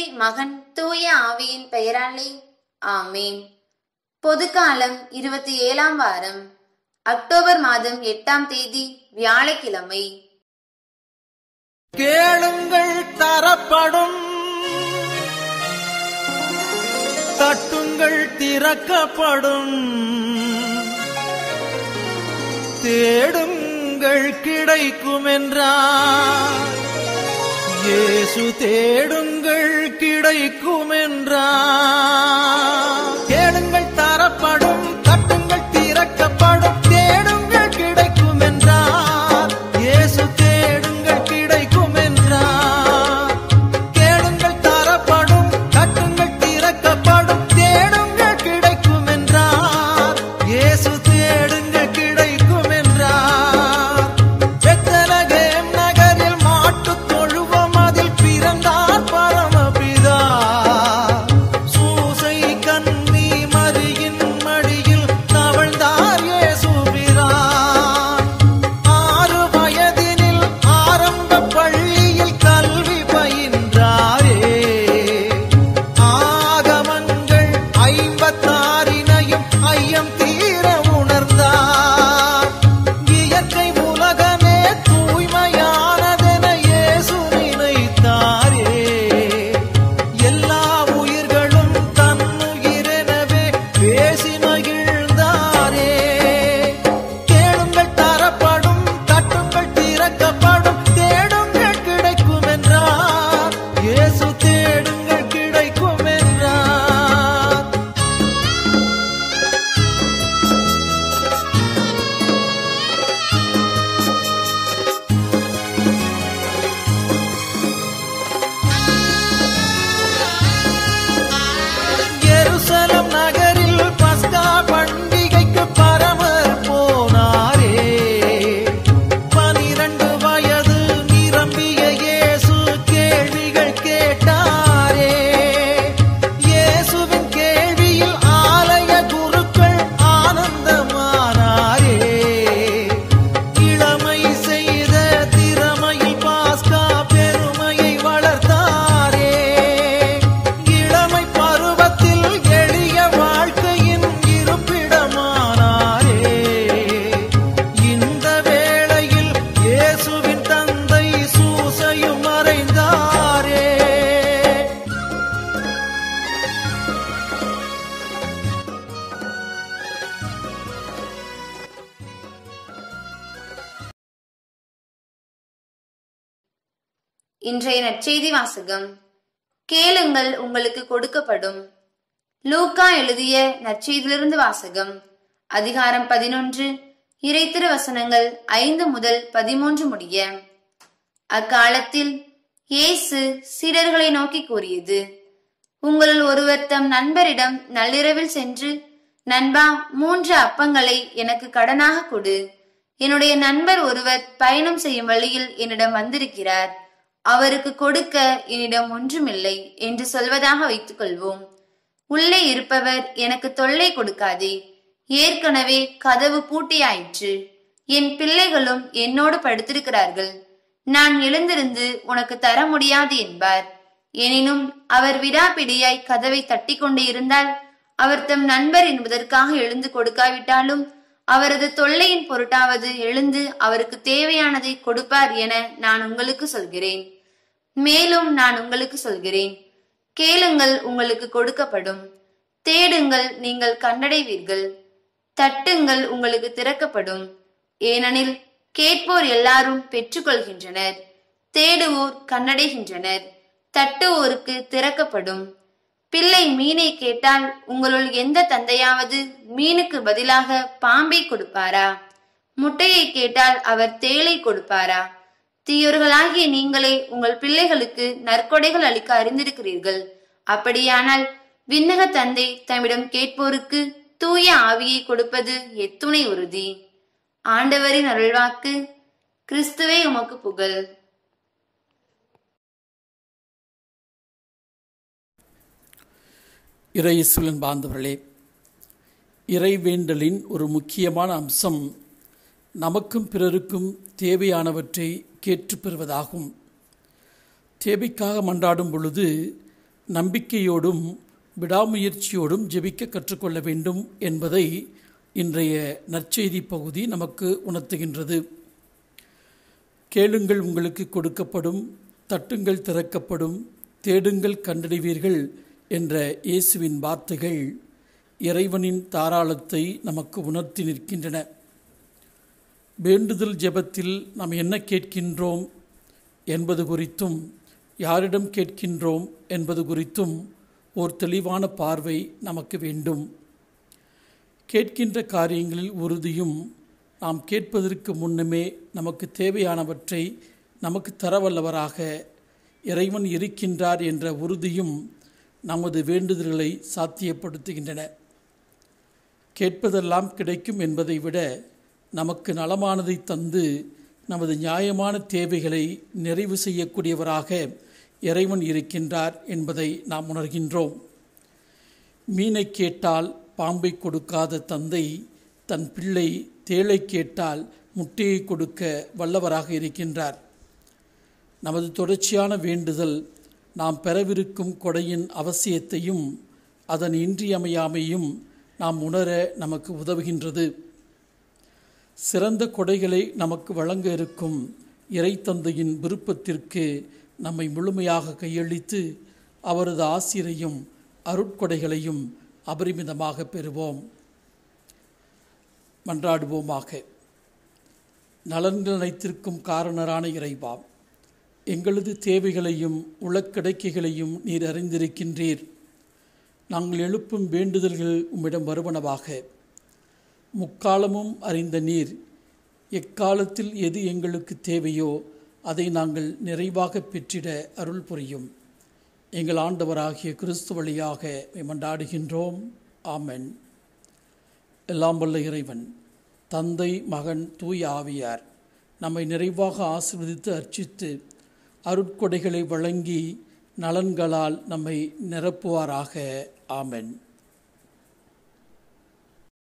மகன் தூய ஆவியின் பெயராலே ஆமேன் பொதுக்காலம் இருபத்தி ஏழாம் வாரம் அக்டோபர் மாதம் எட்டாம் தேதி வியாழக்கிழமை கேளுங்கள் தரப்படும் தட்டுங்கள் திறக்கப்படும் தேடுங்கள் கிடைக்கும் என்றார் இயேசு தேடுங்கள் கிடைக்கும் என்றார் கேளுங்கள் தரப்படும் தட்டுங்கள் திறக்கப்படும் தேடுங்கள் கிடைக்கும் என்றார் இயேசு தேடுங்கள் கிடைக்கும் என்றார் கேளுங்கள் தரப்படும் தட்டுங்கள் திறக்கப்படும் தேடுங்கள் கிடைக்கும் என்றார் இயேசு தேடுங்கள் கிடைக்கும் என்றார் பெத்தலகேம் நகரில் மாட்டுத் தொழுவம் அதில் பிறந்தார் பரமபிதா சூசை கன்னி மரியின் மடியில் தவழ்ந்தார் இயேசுபிரான் ஆறு வயதினில் ஆரம்ப பள்ளியில் கல்வி பயின்றாரே ஆகமங்கள் ஐம்பத்தாறினையும் ஐயம் தீர உணர்ந்தார் இயற்கை உலகமே தூய்மையானதென இயேசு நினைத்தாரே எல்லா உயிர்களும் தன்னுயிரெனவே பேசி மகிழ்ந்தாரே கேளுங்கள் தரப்படும் தட்டுங்கள் திறக்கப்படும் தேடுங்கள் கிடைக்கும் என்றார் இயேசு தேடுங்கள் கிடைக்கும் என்றார் எருசலம் நகரில் பஸ்கா பண்டிகைக்கு பரமர் போனாரே பனிரண்டு வயது நிரம்பிய இயேசு கேள்விகள் கேட்டாரே இயேசுவின் கேள்வியில் ஆலய குருக்கள் ஆனந்தமானாரே இளமை செய்த திறமையில் பாஸ்கா பெருமையை வளர்த்தாரே இளமை பருவத்தில் எளிய வாழ்க்கையின் இருப்பிடமானாரே இந்த வேளையில் இயேசுவின் தந்தை சூசையும் மறைந்தாரே இன்றைய நற்செய்தி வாசகம் கேளுங்கள் உங்களுக்கு கொடுக்கப்படும் லூக்கா எழுதிய நற்செய்தியிலிருந்து வாசகம் அதிகாரம் பதினொன்று இறைத்திரு வசனங்கள் ஐந்து முதல் பதிமூன்று முடிய அக்காலத்தில் இயேசு சீடர்களை நோக்கி கூறியது உங்களுள் ஒருவர் தம் நண்பரிடம் நள்ளிரவில் சென்று நண்பா மூன்று அப்பங்களை எனக்கு கடனாக கொடு என்னுடைய நண்பர் ஒருவர் பயணம் செய்யும் வழியில் என்னிடம் வந்திருக்கிறார் அவருக்கு கொடுக்க என்னிடம் ஒன்றுமில்லை என்று சொல்வதாக வைத்துக் கொள்வோம் உள்ளே இருப்பவர் எனக்கு தொல்லை கொடுக்காதே ஏற்கனவே கதவு பூட்டியாயிற்று என் பிள்ளைகளும் என்னோடு படுத்திருக்கிறார்கள் நான் எழுந்திருந்து உனக்கு தர முடியாது என்பார் எனினும் அவர் விடாப்பிடியாய் கதவை தட்டி கொண்டு இருந்தால் அவர் தம் நண்பர் என்பதற்காக எழுந்து கொடுக்காவிட்டாலும் அவரது தொல்லையின் பொருட்டாவது எழுந்து அவருக்கு தேவையானதை கொடுப்பார் என நான் உங்களுக்கு சொல்கிறேன் மேலும் நான் உங்களுக்கு சொல்கிறேன் கேளுங்கள் உங்களுக்கு கொடுக்கப்படும் தேடுங்கள் நீங்கள் கண்டடைவீர்கள் தட்டுங்கள் உங்களுக்கு திறக்கப்படும் ஏனெனில் கேட்போர் எல்லாரும் பெற்றுக்கொள்கின்றனர் தேடுவோர் கண்ணடைகின்றனர் தட்டுவோருக்கு திறக்கப்படும் பிள்ளை மீனை கேட்டால் உங்களுள் எந்த தந்தையாவது மீனுக்கு பதிலாக பாம்பை கொடுப்பாரா முட்டையை கேட்டால் அவர் தேளை கொடுப்பாரா தீயோர்களாகிய நீங்களே உங்கள் பிள்ளைகளுக்கு நற்கொடைகள் அளிக்க அறிந்திருக்கிறீர்கள் அப்படியானால் விண்ணக தந்தை தம்மிடம் கேட்போருக்கு தூய ஆவியை கொடுப்பது எத்துணை உறுதி ஆண்டவரின் அருள்வாக்கு கிறிஸ்துவே உமக்கு புகழ் இறையேசுவின் பாந்தவர்களே இறைவேண்டலின் ஒரு முக்கியமான அம்சம் நமக்கும் பிறருக்கும் தேவையானவற்றை கேட்டுப் பெறுவதாகும் தேவைக்காக மன்றாடும் பொழுது நம்பிக்கையோடும் விடாமுயற்சியோடும் ஜெபிக்க கற்றுக்கொள்ள வேண்டும் என்பதை இன்றைய நற்செய்தி பகுதி நமக்கு உணர்த்துகின்றது கேளுங்கள் உங்களுக்கு கொடுக்கப்படும் தட்டுங்கள் திறக்கப்படும் தேடுங்கள் கண்டடைவீர்கள் என்ற இயேசுவின் வார்த்தைகள் இறைவனின் தாராளத்தை நமக்கு உணர்த்தி நிற்கின்றன வேண்டுதல் ஜெபத்தில் நாம் என்ன கேட்கின்றோம் என்பது குறித்தும் யாரிடம் கேட்கின்றோம் என்பது குறித்தும் ஒரு தெளிவான பார்வை நமக்கு வேண்டும் கேட்கின்ற காரியங்களில் உறுதியும் நாம் கேட்பதற்கு முன்னமே நமக்கு தேவையானவற்றை நமக்கு தரவல்லவராக இறைவன் இருக்கின்றார் என்ற உறுதியும் நமது வேண்டுதல்களை சாத்தியப்படுத்துகின்றன கேட்பதெல்லாம் கிடைக்கும் என்பதை விட நமக்கு நலமானதை தந்து நமது நியாயமான தேவைகளை நிறைவு செய்யக்கூடியவராக இறைவன் இருக்கின்றார் என்பதை நாம் உணர்கின்றோம் மீனை கேட்டால் பாம்பை கொடுக்காத தந்தை தன் பிள்ளை தேளை கேட்டால் முட்டையை கொடுக்க வல்லவராக இருக்கின்றார் நமது தொடர்ச்சியான வேண்டுதல் நாம் பெறவிருக்கும் கொடையின் அவசியத்தையும் அதன் இன்றியமையாமையும் நாம் உணர நமக்கு உதவுகின்றது சிறந்த கொடைகளை நமக்கு வழங்க இருக்கும் இறைத்தந்தையின் விருப்பத்திற்கு நம்மை முழுமையாக கையளித்து அவரது ஆசிரையும் அருட்கொடைகளையும் அபரிமிதமாக பெறுவோம் மன்றாடுவோமாக நலன்கள் அனைத்திற்கும் காரணரான இறைவா எங்களது தேவைகளையும் உளக்கடைக்கைகளையும் நீர் அறிந்திருக்கின்றீர் நாங்கள் எழுப்பும் வேண்டுதல்கள் உம்மிடம் வருவனவாக முக்காலமும் அறிந்த நீர் எக்காலத்தில் எது எங்களுக்கு தேவையோ அதை நாங்கள் நிறைவாக பெற்றிட அருள் புரியும் எங்கள் ஆண்டவராகிய கிறிஸ்து வழியாக மண்டாடுகின்றோம் ஆமென் எல்லாம் வல்ல இறைவன் தந்தை மகன் தூய் ஆவியார் நம்மை நிறைவாக ஆசிர்வதித்து அர்ச்சித்து அருட்கொடைகளை வழங்கி நலன்களால் நம்மை நிரப்புவாராக ஆமென்